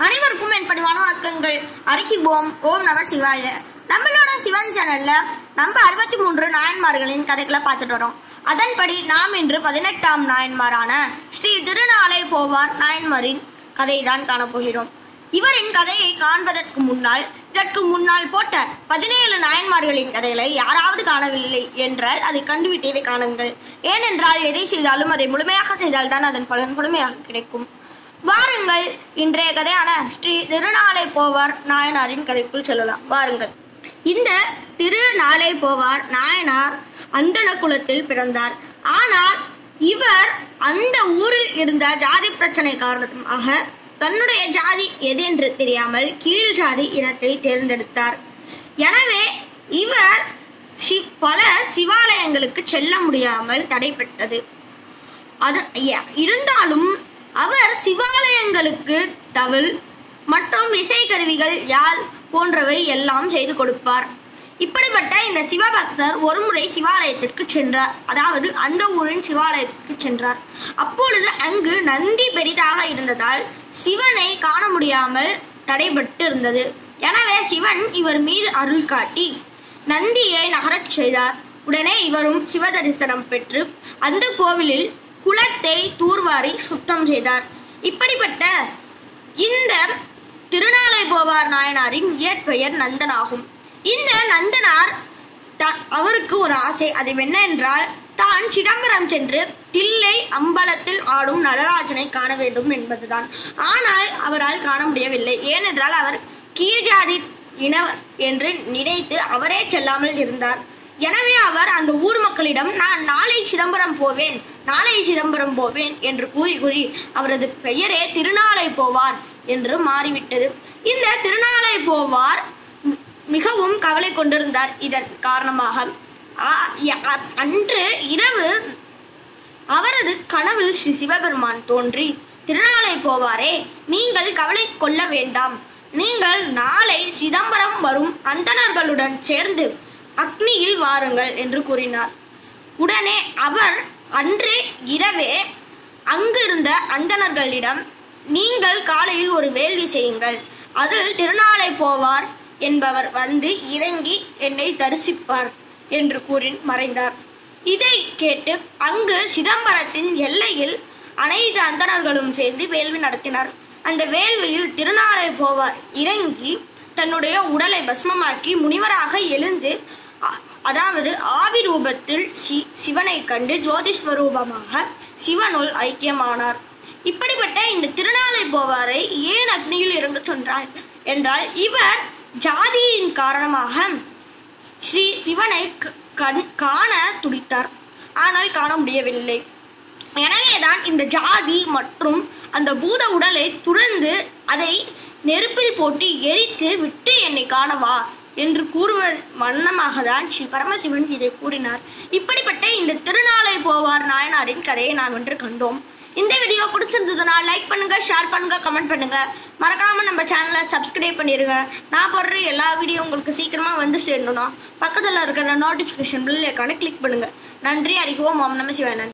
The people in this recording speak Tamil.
அனைவருக்கும் என் பணிவான வணக்கங்கள் அருகி ஓம் ஓம் நம சிவாய நம்மளோட சிவன் சேனல்ல நம்ம அறுபத்தி மூன்று நாயன்மார்களின் கதைகளை பார்த்துட்டு வரோம் அதன்படி நாம் இன்று பதினெட்டாம் நாயன்மாரான ஸ்ரீ திருநாளை போவார் நாயன்மாரின் கதையை தான் காணப்போகிறோம் இவரின் கதையை காண்பதற்கு முன்னால் இதற்கு முன்னால் போட்ட பதினேழு நாயன்மார்களின் கதைகளை யாராவது காணவில்லை என்றால் அதை கண்டுவிட்டதை காணுங்கள் ஏனென்றால் எதை செய்தாலும் அதை முழுமையாக செய்தால்தான் அதன் பலன் முழுமையாக கிடைக்கும் வாருங்கள் இன்றைய கதையான ஸ்ரீ திருநாளை போவார் நாயனாரின் கதைக்குள் செல்லலாம் வாருங்கள் இந்த திருநாளை போவார் நாயனார் அந்தண குலத்தில் பிறந்தார் ஆனால் இவர் அந்த ஊரில் இருந்த ஜாதி பிரச்சனை காரணமாக தன்னுடைய ஜாதி எது என்று தெரியாமல் கீழ் ஜாதி இனத்தை தேர்ந்தெடுத்தார் எனவே இவர் சி- பல சிவாலயங்களுக்கு செல்ல முடியாமல் தடைப்பட்டது அது ய- இருந்தாலும் அவர் சிவாலயங்களுக்கு தவில் மற்றும் இசைக்கருவிகள் யாழ் போன்றவை எல்லாம் செய்து கொடுப்பார் இப்படிப்பட்ட இந்த சிவபக்தர் ஒருமுறை சிவாலயத்திற்கு சென்றார் அதாவது அந்த ஊரின் சிவாலயத்திற்கு சென்றார் அப்பொழுது அங்கு நந்தி பெரிதாக இருந்ததால் சிவனை காண முடியாமல் தடைபட்டு இருந்தது எனவே சிவன் இவர் மீது அருள் காட்டி நந்தியை நகரச் செய்தார் உடனே இவரும் சிவதரிசனம் பெற்று அந்த கோவிலில் குளத்தை தூர்வாரி சுத்தம் செய்தார் இப்படிப்பட்ட இந்த திருநாளை போவார் நாயனாரின் இயற்பெயர் நந்தனாகும் இந்த நந்தனார் த- அவருக்கு ஒரு ஆசை அது என்ன என்றால் தான் சிதம்பரம் சென்று தில்லை அம்பலத்தில் ஆடும் நடராஜனை காண வேண்டும் என்பதுதான் ஆனால் அவரால் காண முடியவில்லை ஏனென்றால் அவர் கீழ்ஜாதி இனவர் என்று நினைத்து அவரே செல்லாமல் இருந்தார் எனவே அவர் அந்த ஊர் மக்களிடம் நான் நாளை சிதம்பரம் போவேன் நாளை சிதம்பரம் போவேன் என்று கூறி கூறி அவரது பெயரே திருநாளை போவார் என்று மாறிவிட்டது இந்த திருநாளை போவார் மி- மிகவும் கவலை கொண்டிருந்தார் இதன் காரணமாக ஆ- ய- அ- அன்று இரவு அவரது கனவில் ஸ்ரீ சிவபெருமான் தோன்றி திருநாளை போவாரே நீங்கள் கவலை கொள்ள வேண்டாம் நீங்கள் நாளை சிதம்பரம் வரும் அந்தணர்களுடன் சேர்ந்து அக்னியில் வாருங்கள் என்று கூறினார் உடனே அவர் அன்று இரவே அங்கிருந்த அந்தணர்களிடம் நீங்கள் காலையில் ஒரு வேள்வி செய்யுங்கள் அதில் திருநாளை போவார் என்பவர் வந்து இறங்கி என்னை தரிசிப்பார் என்று கூறி மறைந்தார் இதை கேட்டு அங்கு சிதம்பரத்தின் எல்லையில் அனைத்து அந்தணர்களும் சேர்ந்து வேள்வி நடத்தினார் அந்த வேள்வியில் திருநாளை போவார் இறங்கி தன்னுடைய உடலை பஸ்மமாக்கி முனிவராக எழுந்து அ- அதாவது ஆவி ரூபத்தில் சி சிவனை கண்டு ஜோதிஸ்வரூபமாக சிவனுள் ஐக்கியமானார் இப்படிப்பட்ட இந்த திருநாளை போவாரை ஏன் அக்னியில் இறங்க சொன்னார் என்றால் இவர் ஜாதியின் காரணமாக ஸ்ரீ சிவனை க- கண் காண துடித்தார் ஆனால் காண முடியவில்லை எனவேதான் இந்த ஜாதி மற்றும் அந்த பூத உடலை துறந்து அதை நெருப்பில் போட்டு எரித்து விட்டு என்னை காணவா என்று கூறுவ வண்ணமாக தான் ஸ்ரீ பரமசிவன் இதை கூறினார் இப்படிப்பட்ட இந்த திருநாளை போவார் நாயனாரின் கதையை நாம் இன்று கண்டோம் இந்த வீடியோ பிடிச்சிருந்ததுன்னா லைக் பண்ணுங்க ஷேர் பண்ணுங்க கமெண்ட் பண்ணுங்க மறக்காம நம்ம சேனலை சப்ஸ்கிரைப் பண்ணிருங்க நான் போடுற எல்லா வீடியோ உங்களுக்கு சீக்கிரமா வந்து சேரணும்னா பக்கத்துல இருக்கிற நோட்டிஃபிகேஷன் பில் ஐக்கானை கிளிக் பண்ணுங்க நன்றி அறிகுவோம் மாம் நம சிவானன்